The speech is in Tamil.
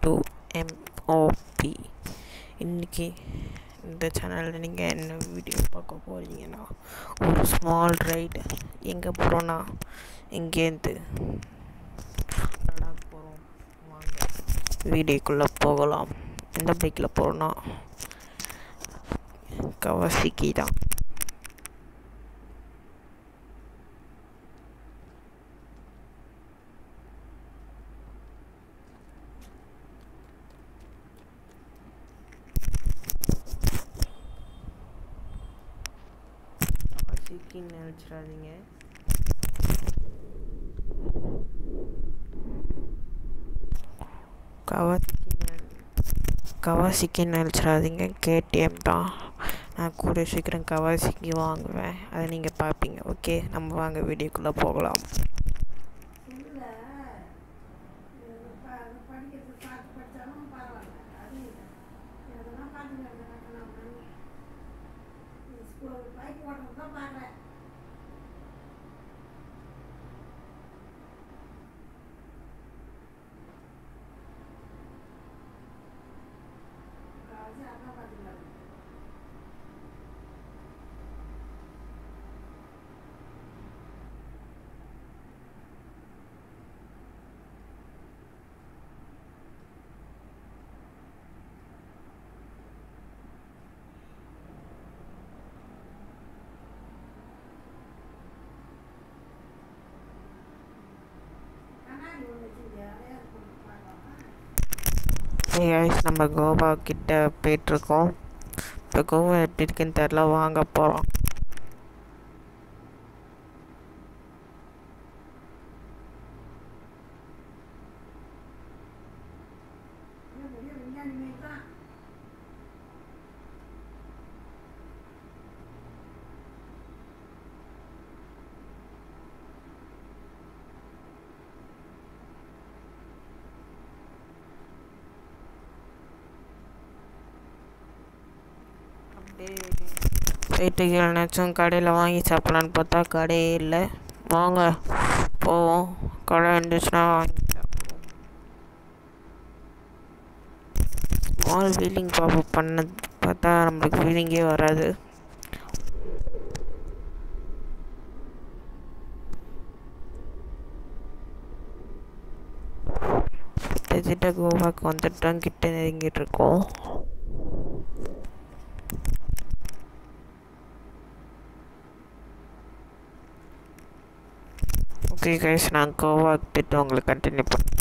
டு எம்ஓபி இன்றைக்கி இந்த சேனலில் நீங்கள் என்ன வீடியோ பார்க்க போகிறீங்கன்னா ஒரு ஸ்மால் ரைடு எங்கே போகிறோன்னா இங்கேருந்து லடாக் போகிறோம் வாங்க வீடியோக்குள்ளே போகலாம் எந்த பைக்கில் போகிறோன்னா கவாசிக்கி தான் கவாசிக்கின்னு நினச்சிடாதீங்க கவாசிக்கின்னு கவாசிக்கின்னு நினச்சிடாதீங்க கேடிஎம் தான் நான் கூட சீக்கிரம் கவாசிக்கு வாங்குவேன் அதை நீங்கள் பார்ப்பீங்க ஓகே நம்ம வாங்க வீடியோக்குள்ளே போகலாம் இல்லை படிக்கிறது பார்த்து படித்தாலும் பரவாயில்ல அது இல்லை எதனா பார்த்துக்கிறேன் நான் ஸ்கூல் பைக் ஓட்டுறது தான் பார்க்குறேன் காசு அதான் பார்த்துக்கலாம் கண்ணாடி ஒன்று வச்சுருக்கேன் அதையே கொண்டு பார்க்கலாம் Hey guys நம்ம கோவா கிட்ட போயிட்டுருக்கோம் இப்போ கோவா எப்படி இருக்குன்னு தெரில வாங்க போகிறோம் இன்னும் பெரிய விஞ்ஞானி மாரி தான் அப்படியே போயிட்டு ஏதாச்சும் கடையில் வாங்கி சாப்பிட்லான்னு பார்த்தா கடையே இல்லை வாங்க போவோம் கடை இருந்துச்சுன்னா வாங்கி சாப்பிடுவோம் ஸ்மால் வீலிங் பாப்பு பண்ண பார்த்தா நம்மளுக்கு வீலிங்கே வராது கிட்டத்தட்ட கோவாக்கு வந்துட்டோம் கிட்ட நெருங்கிட்டு இருக்கோம் ஓகே கைஸ் நான் கோவா போயிட்டு உங்களுக்கு கண்டினியூ பண்ண